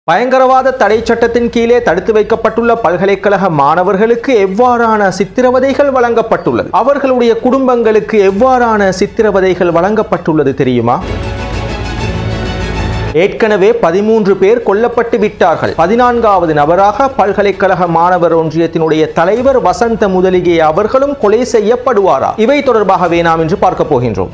பயங்கரவாத தடை சட்டத்தின் கீழே தடுத்து வைக்கப்பட்டுள்ள பல்கலைக்கழக மாணவர்களுக்கு எவ்வாறான சித்திரவதைகள் வழங்கப்பட்டுள்ளது அவர்களுடைய குடும்பங்களுக்கு எவ்வாறான சித்திரவதைகள் வழங்கப்பட்டுள்ளது தெரியுமா ஏற்கனவே பதிமூன்று பேர் கொல்லப்பட்டு விட்டார்கள் பதினான்காவது நபராக பல்கலைக்கழக மாணவர் ஒன்றியத்தினுடைய தலைவர் வசந்த முதலிகே அவர்களும் கொலை செய்யப்படுவாரா இவை தொடர்பாகவே நாம் இன்று பார்க்க போகின்றோம்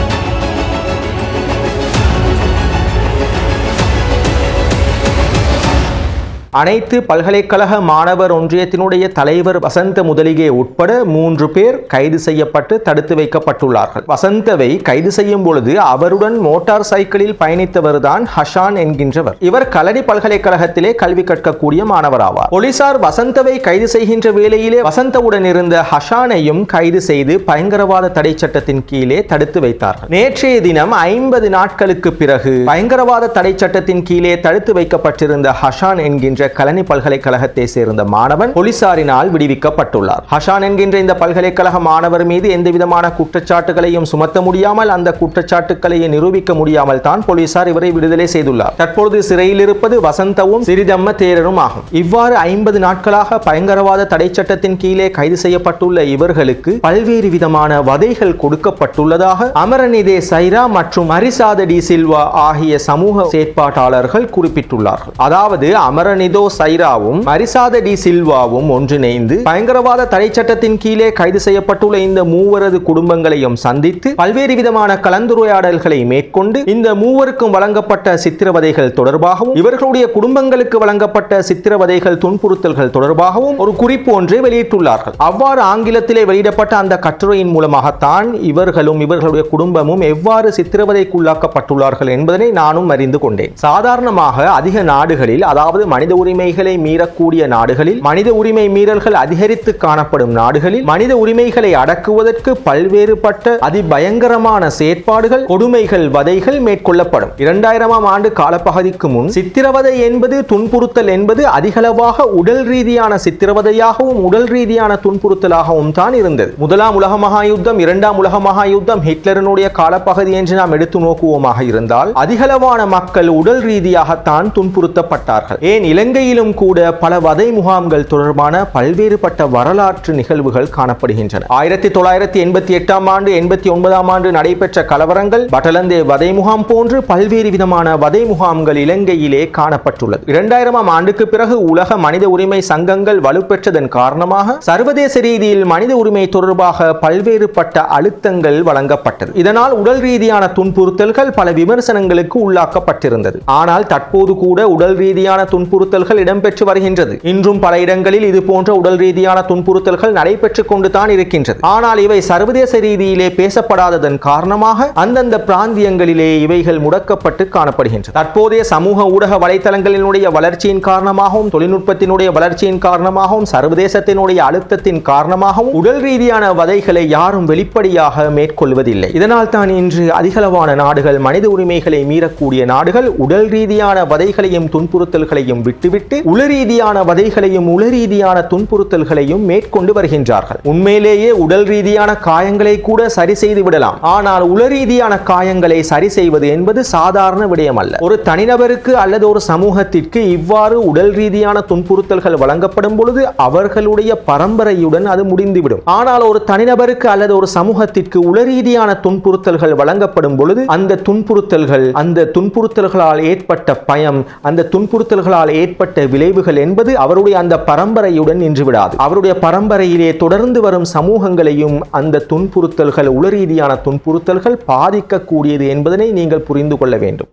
அனைத்து பல்கலைக்கழக மாணவர் ஒன்றியத்தினுடைய தலைவர் வசந்த முதலிகே உட்பட மூன்று பேர் கைது செய்யப்பட்டு தடுத்து வைக்கப்பட்டுள்ளார்கள் வசந்தவை கைது செய்யும் பொழுது அவருடன் மோட்டார் சைக்கிளில் பயணித்தவர்தான் ஹஷான் என்கின்றவர் இவர் கலடி பல்கலைக்கழகத்திலே கல்வி கற்கக்கூடிய மாணவர் ஆவார் போலீசார் வசந்தவை கைது செய்கின்ற வேளையிலே வசந்தவுடன் இருந்த ஹஷானையும் கைது செய்து பயங்கரவாத தடை சட்டத்தின் கீழே தடுத்து வைத்தார்கள் நேற்றைய தினம் ஐம்பது நாட்களுக்கு பிறகு பயங்கரவாத தடை சட்டத்தின் கீழே தடுத்து வைக்கப்பட்டிருந்த ஹஷான் என்கின்ற கலனி பல்கலைக்கழகத்தை சேர்ந்த மாணவன் போலீசாரினால் விடுவிக்கப்பட்டுள்ளார் ஹஷான் என்கின்ற இந்த பல்கலைக்கழக மாணவர் மீது எந்த விதமான குற்றச்சாட்டுகளையும் சுமத்த முடியாமல் அந்த குற்றச்சாட்டுக்களை நிரூபிக்க முடியாமல் தான் போலீசார் இவரை விடுதலை செய்துள்ளார் தற்பொழுது சிறையில் இருப்பது வசந்தவும் சிறிதம்ம தேரரும் ஆகும் இவ்வாறு ஐம்பது நாட்களாக பயங்கரவாத தடை சட்டத்தின் கீழே கைது செய்யப்பட்டுள்ள இவர்களுக்கு பல்வேறு விதமான வதைகள் கொடுக்கப்பட்டுள்ளதாக அமரநிதே சைரா மற்றும் மரிசாத டி சில்வா ஆகிய சமூக செயற்பாட்டாளர்கள் குறிப்பிட்டுள்ளார்கள் அதாவது அமரநிதோ சைராவும் மரிசாத டி சில்வாவும் ஒன்றிணைந்து பயங்கரவாத தடை சட்டத்தின் கீழே கைது செய்யப்பட்டுள்ள இந்த மூவரது குடும்பங்களையும் சந்தித்து பல்வேறு விதமான கலந்துரையாடல்களை மேற்கொண்டு இந்த மூவருக்கும் வழங்கப்பட்ட சித்திரவதைகள் தொடர்பாகவும் இவர்களுடைய குடும்பங்களுக்கு வழங்கப்பட்ட சித்திரவதைகள் துன்புறுத்தல்கள் தொடர்பாகவும் ஒரு குறிப்பு ஒன்றை வெளியிட்டுள்ளார்கள் அவ்வாறு ஆங்கிலத்திலே வெளியிடப்பட்ட அந்த கட்டுரையின் மூலமாகத்தான் இவர்களும் இவர்களுடைய குடும்பமும் எவ்வாறு சித்திரவதைக்குள்ளாக்கப்பட்டுள்ளார்கள் என்பதனை நானும் அறிந்து கொண்டேன் சாதாரணமாக அதிக நாடுகளில் அதாவது மனித உரிமைகளை மீறக்கூடிய நாடுகளில் மனித உரிமை மீறல்கள் அதிகரித்து காணப்படும் நாடுகளில் மனித உரிமைகளை அடக்குவதற்கு பல்வேறுபட்ட அதிபயங்கரமான செயற்பாடுகள் கொடுமைகள் வதைகள் மேற்கொள்ளப்படும் இரண்டாயிரமாம் ஆண்டு காலப்பகுதிக்கு முன் சித்திரவதை என்பது துன்புறுத்தல் என்பது அதிகளவாக உடல் ரீதியான சித்திரவதையாகவும் உடல் ரீதியான துன்புறுத்தலாகவும் தான் இருந்தது முதலாம் உலக மகா யுத்தம் இரண்டாம் உலக மகா யுத்தம் ஹிட்லரனுடைய காலப்பகுதி என்று நாம் எடுத்து நோக்குவோமாக இருந்தால் அதிகளவான மக்கள் உடல் ரீதியாகத்தான் துன்புறுத்தப்பட்டார்கள் ஏன் இலங்கையிலும் கூட பல வதை முகாம்கள் தொடர்பான பல்வேறுபட்ட வரலாற்று நிகழ்வுகள் காணப்படுகின்றன ஆயிரத்தி தொள்ளாயிரத்தி எண்பத்தி எட்டாம் ஆண்டு எண்பத்தி ஒன்பதாம் ஆண்டு நடைபெற்ற கலவரங்கள் பட்டலந்தே வதை முகாம் போன்று பல்வேறு விதமான வதை முகாம்கள் இலங்கையிலே காணப்பட்டுள்ளது இரண்டாயிரமாம் ஆண்டுக்கு பிறகு உலக மனித உரிமை சங்கங்கள் வலுப்பெற்றதன் காரணமாக சர்வதேச ரீதியில் மனித உரிமை தொடர்பாக பல்வேறுபட்ட அழுத்தங்கள் வழங்கப்பட்டது இதனால் உடல் ரீதியான துன்புறுத்தல்கள் பல விமர்சனங்களுக்கு உள்ளாக்கப்பட்டிருந்தது ஆனால் தற்போது கூட உடல் ரீதியான துன்புறுத்தல்கள் இடம்பெற்று வருகின்றது இன்றும் பல இடங்களில் இது போன்ற உடல் ரீதியான துன்புறுத்தல்கள் நடைபெற்றுக் கொண்டு தான் இருக்கின்றது ஆனால் இவை சர்வதேச ரீதியிலே பேசப்படாததன் காரணமாக அந்தந்த பிராந்தியங்களிலே இவைகள் முடக்கப்பட்டு காணப்படுகின்றன தற்போதைய சமூக ஊடக வலைத்தளங்களினுடைய வளர்ச்சியின் காரணமாகவும் தொழில்நுட்பத்தினுடைய வளர்ச்சியின் காரணமாகவும் சர்வதேசத்தினுடைய அழுத்தத்தின் காரணமாகவும் உடல் ரீதியான வதைகளை யாரும் வெளிப்படையாக மேற்கொள்வதில்லை இதனால் தான் இன்று அதிகளவான நாடுகள் மனித உரிமைகளை மீறக்கூடிய நாடுகள் உடல் ரீதியான வதைகளையும் துன்புறுத்தல்களையும் விட்டுவிட்டு உள ரீதியான வதைகளையும் உள ரீதியான துன்புறுத்தல்களையும் மேற்கொண்டு வருகின்றார்கள் உண்மையிலேயே உடல் ரீதியான காயங்களை கூட சரி செய்து விடலாம் ஆனால் உள ரீதியான காயங்களை சரி செய்வது என்பது சாதாரண விடயம் அல்ல ஒரு தனிநபருக்கு அல்லது ஒரு சமூகத்திற்கு இவ்வாறு உடல் ரீதியான துன்புறுத்தல்கள் வழங்கப்படும் பொழுது அவர்களுடைய பரம்பரையுடன் அது முடிந்துவிடும் ஆனால் ஒரு தனிநபருக்கு அல்லது ஒரு சமூகத்திற்கு உள ரீதியான துன்புறுத்தல்கள் வழங்கப்படும் பொழுது அந்த துன்புறுத்தல்கள் அந்த துன்புறுத்தல்களால் ஏற்பட்ட பயம் அந்த துன்புறுத்தல்களால் ஏற்பட்ட விளைவுகள் என்பது அவருடைய அந்த பரம்பரையுடன் நின்று விடாது அவருடைய பரம்பரையிலே தொடர்ந்து வரும் சமூகங்களையும் அந்த துன்புறுத்தல்கள் உளரீதியான துன்புறுத்தல்கள் பாதிக்கக்கூடியது என்பதனை நீங்கள் புரிந்து கொள்ள வேண்டும்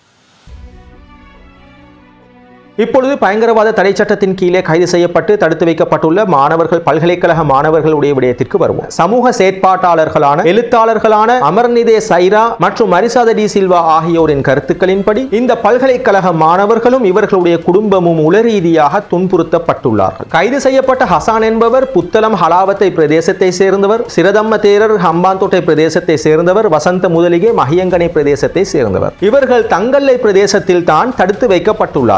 இப்பொழுது பயங்கரவாத தடை சட்டத்தின் கீழே கைது செய்யப்பட்டு தடுத்து வைக்கப்பட்டுள்ள மாணவர்கள் பல்கலைக்கழக மாணவர்களுடைய விடயத்திற்கு வருவோம் சமூக செயற்பாட்டாளர்களான எழுத்தாளர்களான அமர்நிதே சைரா மற்றும் மரிசாத டி சில்வா ஆகியோரின் கருத்துக்களின்படி இந்த பல்கலைக்கழக மாணவர்களும் இவர்களுடைய குடும்பமும் உளரீதியாக துன்புறுத்தப்பட்டுள்ளார்கள் கைது செய்யப்பட்ட ஹசான் என்பவர் புத்தளம் ஹலாவத்தை பிரதேசத்தை சேர்ந்தவர் சிரதம்ம தேரர் ஹம்பாந்தோட்டை பிரதேசத்தை சேர்ந்தவர் வசந்த முதலிகே மகியங்கனை பிரதேசத்தை சேர்ந்தவர் இவர்கள் தங்கல்லை பிரதேசத்தில் தான் தடுத்து வைக்கப்பட்டுள்ளார்கள் ஆனால்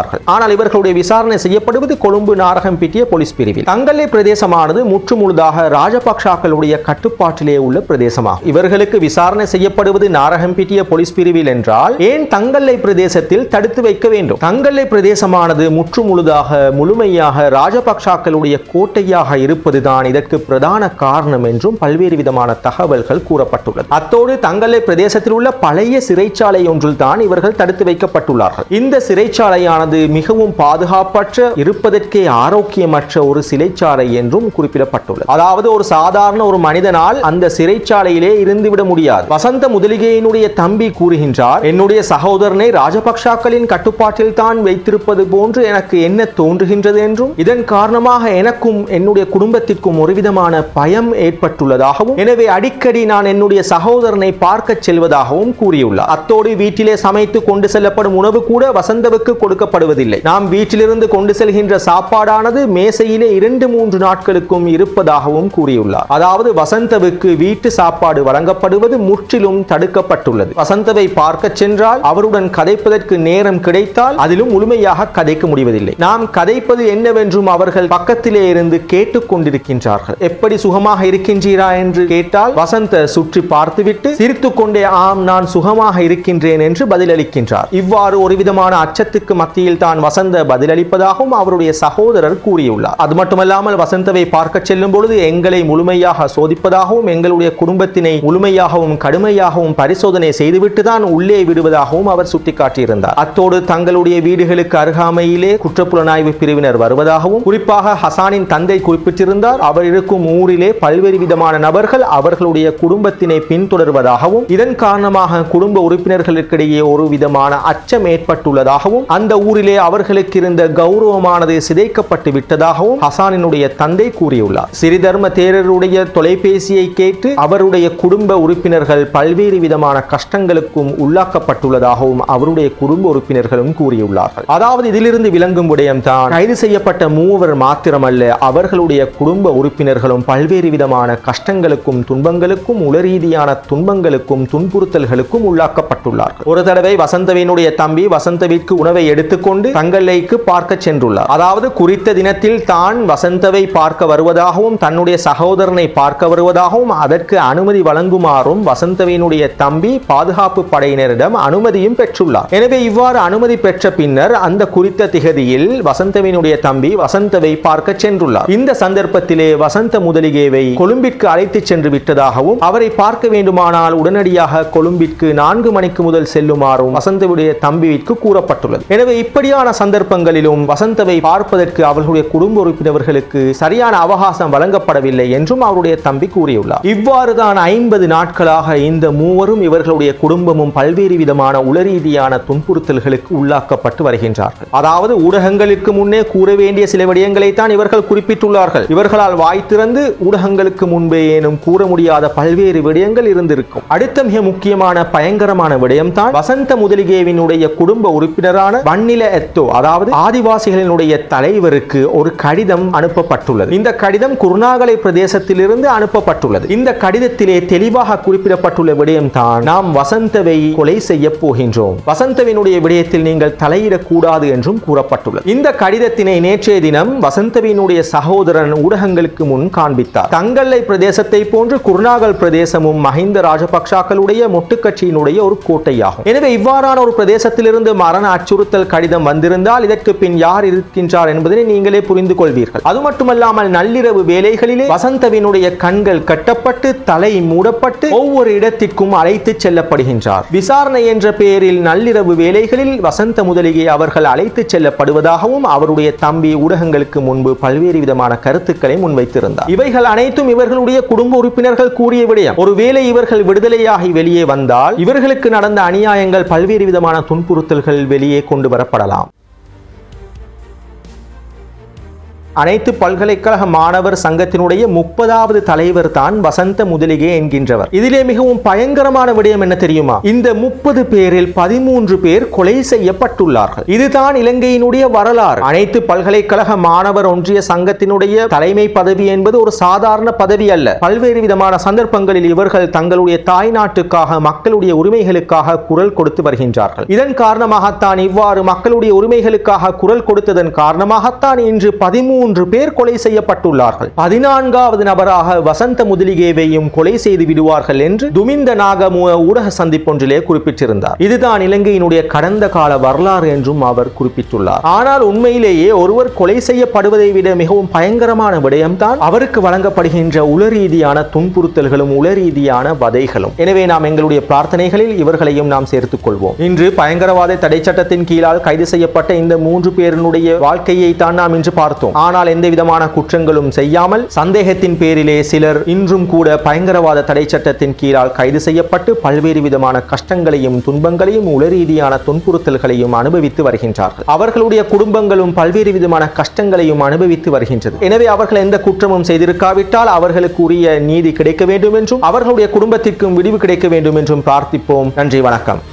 ஆனால் இவர்களுடைய விசாரணை செய்யப்படுவது கொழும்பு நாரகம்பிட்டிய போலீஸ் பிரிவில் தங்கல்லை பிரதேசமானது முற்றுமுழுதாக ராஜபக்ஷாக்களுடைய கட்டுப்பாட்டிலே உள்ள பிரதேசமாகும் இவர்களுக்கு விசாரணை செய்யப்படுவது நாரகம்பிட்டிய போலீஸ் பிரிவில் என்றால் ஏன் தங்கல்லை பிரதேசத்தில் தடுத்து வைக்க வேண்டும் தங்கல்லை பிரதேசமானது முற்றுமுழுதாக முழுமையாக ராஜபக்ஷாக்களுடைய கோட்டையாக இருப்பதுதான் இதற்கு பிரதான காரணம் என்றும் பல்வேறு விதமான தகவல்கள் கூறப்பட்டுள்ளது அத்தோடு தங்கல்லை பிரதேசத்தில் உள்ள பழைய சிறைச்சாலை ஒன்றில் தான் இவர்கள் தடுத்து வைக்கப்பட்டுள்ளார்கள் இந்த சிறைச்சாலையானது மிகவும் பாதுகாப்பற்ற இருப்பதற்கே ஆரோக்கியமற்ற ஒரு சிறைச்சாலை என்றும் குறிப்பிடப்பட்டுள்ளது அதாவது ஒரு சாதாரண ஒரு மனிதனால் அந்த சிறைச்சாலையிலே இருந்துவிட முடியாது வசந்த முதலிகையினுடைய தம்பி கூறுகின்றார் என்னுடைய சகோதரனை ராஜபக்ஷாக்களின் கட்டுப்பாட்டில் தான் வைத்திருப்பது போன்று எனக்கு என்ன தோன்றுகின்றது என்றும் இதன் காரணமாக எனக்கும் என்னுடைய குடும்பத்திற்கும் ஒருவிதமான பயம் ஏற்பட்டுள்ளதாகவும் எனவே அடிக்கடி நான் என்னுடைய சகோதரனை பார்க்க செல்வதாகவும் கூறியுள்ளார் அத்தோடு வீட்டிலே சமைத்து கொண்டு செல்லப்படும் உணவு கூட வசந்தவுக்கு கொடுக்கப்படுவதில்லை நாம் வீட்டிலிருந்து கொண்டு செல்கின்ற சாப்பாடானது மேசையிலே இரண்டு மூன்று நாட்களுக்கும் இருப்பதாகவும் கூறியுள்ளார் அதாவது வசந்தவுக்கு வீட்டு சாப்பாடு வழங்கப்படுவது முற்றிலும் தடுக்கப்பட்டுள்ளது வசந்தவை பார்க்க சென்றால் அவருடன் கதைப்பதற்கு நேரம் கிடைத்தால் அதிலும் முழுமையாக கதைக்க முடிவதில்லை நாம் கதைப்பது என்னவென்றும் அவர்கள் பக்கத்திலே இருந்து கேட்டுக் கொண்டிருக்கின்றார்கள் எப்படி சுகமாக இருக்கின்றீரா என்று கேட்டால் வசந்த சுற்றி பார்த்துவிட்டு சிரித்துக் கொண்டே ஆம் நான் சுகமாக இருக்கின்றேன் என்று பதிலளிக்கின்றார் இவ்வாறு ஒரு விதமான அச்சத்துக்கு மத்தியில் தான் வசந்த பதிலளிப்பதாகவும் அவருடைய சகோதரர் கூறியுள்ளார் அது மட்டுமல்லாமல் வசந்தவை பார்க்க செல்லும் பொழுது எங்களை முழுமையாக சோதிப்பதாகவும் எங்களுடைய குடும்பத்தினை முழுமையாகவும் கடுமையாகவும் பரிசோதனை செய்துவிட்டு தான் உள்ளே விடுவதாகவும் அவர் சுட்டிக்காட்டியிருந்தார் அத்தோடு தங்களுடைய வீடுகளுக்கு அருகாமையிலே குற்றப்புலனாய்வு பிரிவினர் வருவதாகவும் குறிப்பாக ஹசானின் தந்தை குறிப்பிட்டிருந்தார் அவர் இருக்கும் ஊரிலே பல்வேறு விதமான நபர்கள் அவர்களுடைய குடும்பத்தினை பின்தொடர்வதாகவும் இதன் காரணமாக குடும்ப உறுப்பினர்களுக்கிடையே ஒரு விதமான அச்சம் ஏற்பட்டுள்ளதாகவும் அந்த ஊரிலே அவர்களுக்கு இருந்த கௌரவமானது சிதைக்கப்பட்டு விட்டதாகவும் ஹசானினுடைய தந்தை கூறியுள்ளார் சிறிதர்ம தேரருடைய தொலைபேசியை கேட்டு அவருடைய குடும்ப உறுப்பினர்கள் பல்வேறு விதமான கஷ்டங்களுக்கும் உள்ளாக்கப்பட்டுள்ளதாகவும் அவருடைய குடும்ப உறுப்பினர்களும் கூறியுள்ளார்கள் அதாவது இதிலிருந்து விளங்கும் விடயம்தான் கைது செய்யப்பட்ட மூவர் மாத்திரமல்ல அவர்களுடைய குடும்ப உறுப்பினர்களும் பல்வேறு விதமான கஷ்டங்களுக்கும் துன்பங்களுக்கும் உளரீதியான துன்பங்களுக்கும் துன்புறுத்தல்களுக்கும் உள்ளாக்கப்பட்டுள்ளார்கள் ஒரு தடவை வசந்தவினுடைய தம்பி வசந்தவிற்கு உணவை எடுத்துக்கொண்டு தங்கல்லைக்கு பார்க்க சென்றுள்ளார் அதாவது குறித்த தினத்தில் தான் வசந்தவை பார்க்க வருவதாகவும் தன்னுடைய சகோதரனை பார்க்க வருவதாகவும் அதற்கு அனுமதி வழங்குமாறும் வசந்தவினுடைய தம்பி பாதுகாப்பு படையினரிடம் அனுமதியும் பெற்றுள்ளார் எனவே இவ்வாறு அனுமதி பெற்ற பின்னர் அந்த குறித்த திகதியில் வசந்தவினுடைய தம்பி வசந்தவை பார்க்க சென்றுள்ளார் இந்த சந்தர்ப்பத்திலே வசந்த முதலிகேவை கொழும்பிற்கு அழைத்து சென்று விட்டதாகவும் அவரை பார்க்க வேண்டுமானால் உடனடியாக கொழும்பிற்கு நான்கு மணிக்கு முதல் செல்லுமாறும் வசந்தவுடைய தம்பிக்கு கூறப்பட்டுள்ளது எனவே இப்படியான சந்தர்ப்பங்களிலும் வசந்தவை பார்ப்பதற்கு அவர்களுடைய குடும்ப உறுப்பினர்களுக்கு சரியான அவகாசம் வழங்கப்படவில்லை என்றும் அவருடைய தம்பி கூறியுள்ளார் இவ்வாறு தான் ஐம்பது நாட்களாக இந்த மூவரும் இவர்களுடைய குடும்பமும் பல்வேறு விதமான உளரீதியான துன்புறுத்தல்களுக்கு உள்ளாக்கப்பட்டு வருகின்றார்கள் அதாவது ஊடகங்களுக்கு முன்னே கூற வேண்டிய சில விடயங்களை தான் இவர்கள் குறிப்பிட்டுள்ளார்கள் இவர்களால் வாய் திறந்து ஊடகங்களுக்கு முன்பே ஏனும் கூற முடியாத பல்வேறு விடயங்கள் இருந்திருக்கும் அடுத்த மிக முக்கியமான பயங்கரமான விடயம் தான் வசந்த முதலிகேவினுடைய குடும்ப உறுப்பினரான வன்னில எத்தோ அதாவது ஆதிவாசிகளினுடைய தலைவருக்கு ஒரு கடிதம் அனுப்பப்பட்டுள்ளது இந்த கடிதம் குருநாகலை பிரதேசத்திலிருந்து அனுப்பப்பட்டுள்ளது இந்த கடிதத்திலே தெளிவாக குறிப்பிடப்பட்டுள்ள விடயம் தான் நாம் வசந்தவை கொலை செய்ய போகின்றோம் வசந்தவினுடைய விடயத்தில் நீங்கள் தலையிடக்கூடாது என்றும் கூறப்பட்டுள்ளது இந்த கடிதத்தினை நேற்றைய தினம் வசந்தவினுடைய சகோதரன் ஊடகங்களுக்கு முன் காண்பித்தார் தங்கல்லை பிரதேசத்தை போன்று குருநாகல் பிரதேசமும் மஹிந்த ராஜபக்சாக்களுடைய மொட்டுக்கட்சியினுடைய ஒரு கோட்டையாகும் எனவே இவ்வாறான ஒரு பிரதேசத்திலிருந்து மரண அச்சுறுத்தல் கடிதம் வந்திருந்தால் இதற்கு பின் யார் இருக்கின்றார் என்பதனை நீங்களே புரிந்து கொள்வீர்கள் அது மட்டுமல்லாமல் நள்ளிரவு வேலைகளிலே வசந்தவினுடைய கண்கள் கட்டப்பட்டு தலை மூடப்பட்டு ஒவ்வொரு இடத்திற்கும் அழைத்து செல்லப்படுகின்றார் விசாரணை என்ற பெயரில் நள்ளிரவு வேலைகளில் வசந்த முதலிகை அவர்கள் அழைத்து செல்லப்படுவதாகவும் அவருடைய தம்பி ஊடகங்களுக்கு முன்பு பல்வேறு விதமான கருத்துக்களை முன்வைத்திருந்தார் இவைகள் அனைத்தும் இவர்களுடைய குடும்ப உறுப்பினர்கள் கூறிய விடயம் ஒருவேளை இவர்கள் விடுதலையாகி வெளியே வந்தால் இவர்களுக்கு நடந்த அநியாயங்கள் பல்வேறு விதமான துன்புறுத்தல்கள் வெளியே கொண்டு வரப்படலாம் அனைத்து பல்கலைக்கழக மாணவர் சங்கத்தினுடைய முப்பதாவது தலைவர் தான் வசந்த முதலிகே என்கின்றவர் இதிலே மிகவும் பயங்கரமான விடயம் என்ன தெரியுமா இந்த முப்பது பேரில் பதிமூன்று பேர் கொலை செய்யப்பட்டுள்ளார்கள் இதுதான் இலங்கையினுடைய வரலாறு அனைத்து பல்கலைக்கழக மாணவர் ஒன்றிய சங்கத்தினுடைய தலைமை பதவி என்பது ஒரு சாதாரண பதவி அல்ல பல்வேறு விதமான சந்தர்ப்பங்களில் இவர்கள் தங்களுடைய தாய் நாட்டுக்காக மக்களுடைய உரிமைகளுக்காக குரல் கொடுத்து வருகின்றார்கள் இதன் காரணமாகத்தான் இவ்வாறு மக்களுடைய உரிமைகளுக்காக குரல் கொடுத்ததன் காரணமாகத்தான் இன்று பதிமூன்று பேர் கொலை செய்யப்பட்டுள்ளார்கள் பதினான்காவது நபராக வசந்த முதலிகேவையும் கொலை செய்து விடுவார்கள் என்று துமிந்த நாகமுவ ஊடக சந்திப்பொன்றிலே குறிப்பிட்டிருந்தார் இதுதான் இலங்கையினுடைய கடந்த கால வரலாறு என்றும் அவர் குறிப்பிட்டுள்ளார் ஆனால் உண்மையிலேயே ஒருவர் கொலை செய்யப்படுவதை விட மிகவும் பயங்கரமான விடயம்தான் அவருக்கு வழங்கப்படுகின்ற உளரீதியான துன்புறுத்தல்களும் உளரீதியான வதைகளும் எனவே நாம் எங்களுடைய பிரார்த்தனைகளில் இவர்களையும் நாம் சேர்த்துக் கொள்வோம் இன்று பயங்கரவாத தடை சட்டத்தின் கீழால் கைது செய்யப்பட்ட இந்த மூன்று பேரினுடைய வாழ்க்கையை தான் நாம் இன்று பார்த்தோம் ஆனால் எந்த விதமான குற்றங்களும் செய்யாமல் சந்தேகத்தின் பேரிலே சிலர் இன்றும் கூட பயங்கரவாத தடை சட்டத்தின் கீழால் கைது செய்யப்பட்டு பல்வேறு விதமான கஷ்டங்களையும் துன்பங்களையும் உளரீதியான துன்புறுத்தல்களையும் அனுபவித்து வருகின்றார்கள் அவர்களுடைய குடும்பங்களும் பல்வேறு விதமான கஷ்டங்களையும் அனுபவித்து வருகின்றது எனவே அவர்கள் எந்த குற்றமும் செய்திருக்காவிட்டால் அவர்களுக்கு உரிய நீதி கிடைக்க வேண்டும் என்றும் அவர்களுடைய குடும்பத்திற்கும் விடிவு கிடைக்க வேண்டும் என்றும் பிரார்த்திப்போம் நன்றி வணக்கம்